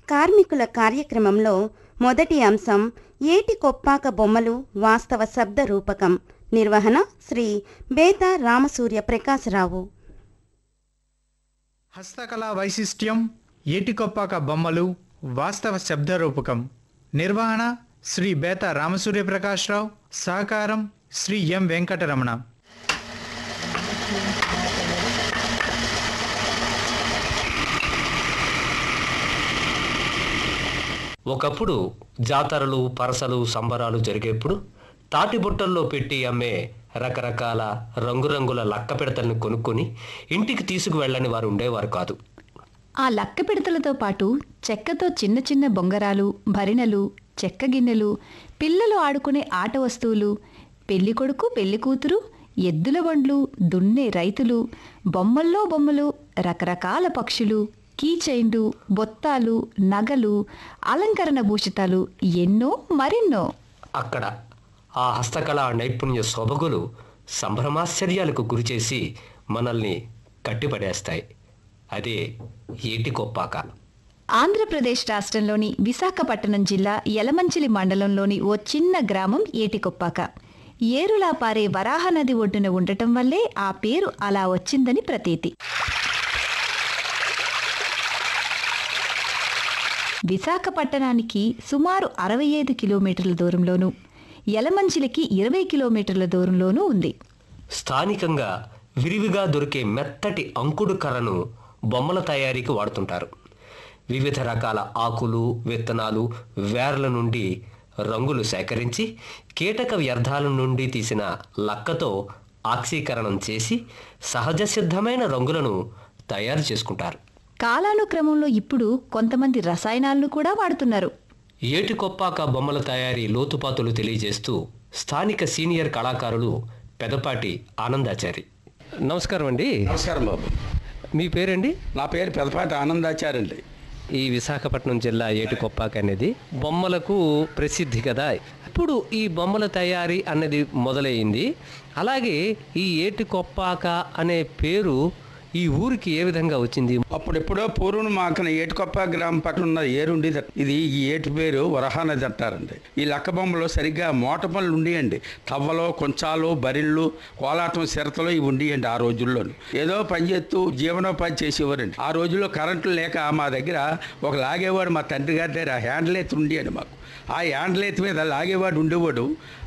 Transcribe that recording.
కార్మికుల కార్యక్రమంలో మొదటి అంశం ఏటి కొప్పాక బొమ్మలు వాస్తవ శబ్ద రూపకం నిర్వహణ శ్రీ బేత రామసూర్య ప్రకాశరావు హస్తకళా వైశిష్ట్యం ఏటికొప్పాక బొమ్మలు వాస్తవ శబ్ద రూపకం నిర్వహణ శ్రీ బేత రామసూర్య ప్రకాశ్రావు సహకారం శ్రీ ఎం వెంకటరమణ ఒకప్పుడు జాతరలు పరసలు సంబరాలు జరిగేప్పుడు తాటి బుట్టల్లో పెట్టి అమ్మే రకరకాల రంగురంగుల లక్క పిడతల్ని కొనుక్కొని ఇంటికి తీసుకువెళ్ళని వారు ఉండేవారు కాదు ఆ లక్క పిడతలతో పాటు చెక్కతో చిన్న చిన్న బొంగరాలు భరిణలు చెక్క గిన్నెలు పిల్లలు ఆడుకునే ఆట వస్తువులు పెళ్లి కొడుకు పెళ్లి కూతురు ఎద్దుల బండ్లు దున్నే రైతులు బొమ్మల్లో బొమ్మలు రకరకాల పక్షులు కీచైన్లు బొత్తాలు నగలు అలంకరణ భూషితాలు ఎన్నో మరెన్నో అక్కడ ఆ హస్తకళా నైపుణ్య శోభగులు సంభ్రమాశ్చర్యాలకు గురిచేసి మనల్ని కట్టిపడేస్తాయి అదే ఏటి కొప్పాక ఆంధ్రప్రదేశ్ రాష్ట్రంలోని విశాఖపట్నం జిల్లా యలమంచిలి మండలంలోని ఓ చిన్న గ్రామం ఏటికొప్పాక ఏరులా పారే వరాహ నది ఒడ్డున ఉండటం వల్లే ఆ పేరు అలా వచ్చిందని ప్రతీతి విశాఖపట్టణానికి సుమారు అరవై ఐదు కిలోమీటర్ల దూరంలోనూ యలమంచిలికి ఇరవై కిలోమీటర్ల దూరంలోనూ ఉంది స్థానికంగా విరివిగా దొరికే మెత్తటి అంకుడు కర్రను బొమ్మల తయారీకి వాడుతుంటారు వివిధ రకాల ఆకులు విత్తనాలు వేర్ల నుండి రంగులు సేకరించి కీటక వ్యర్థాల నుండి తీసిన లక్కతో ఆక్సీకరణం చేసి సహజ సిద్ధమైన రంగులను తయారు చేసుకుంటారు కాలానుక్రమంలో ఇప్పుడు కొంతమంది రసాయనాలను కూడా వాడుతున్నారు ఏటికొప్పాక బొమ్మల తయారీ లోతుపాతులు తెలియజేస్తూ స్థానిక సీనియర్ కళాకారులు పెదపాటి ఆనందాచారి నమస్కారం అండి నమస్కారం బాబు మీ పేరండి నా పేరు పెదపాటి ఆనందాచారండి ఈ విశాఖపట్నం జిల్లా ఏటికొప్పాక అనేది బొమ్మలకు ప్రసిద్ధి కదా ఇప్పుడు ఈ బొమ్మల తయారీ అన్నది మొదలైంది అలాగే ఈ ఏటికొప్పాక అనే పేరు ఈ ఊరికి ఏ విధంగా వచ్చింది అప్పుడెప్పుడో పూర్వం మాకన ఏటుకొప్ప గ్రామం పక్కన ఉన్న ఏరుండి ఇది ఈ ఏటు పేరు వరహానది అంటారండి ఈ లక్క బొమ్మలో సరిగ్గా మోట పనులు ఉండేయండి తవ్వలో కొంచాలు బరిళ్ళు కోలాటం సిరతలు ఇవి ఉండేయండి ఆ రోజుల్లో ఏదో పని చేస్తూ జీవనోపాధి చేసేవారండి ఆ రోజుల్లో కరెంటు లేక మా దగ్గర ఒక లాగేవాడు మా తండ్రి గారి దగ్గర హ్యాండిల్ ఎత్తు ఉండేయండి మాకు ఆ హ్యాండిల్ ఎత్తు మీద లాగేవాడు ఉండేవాడు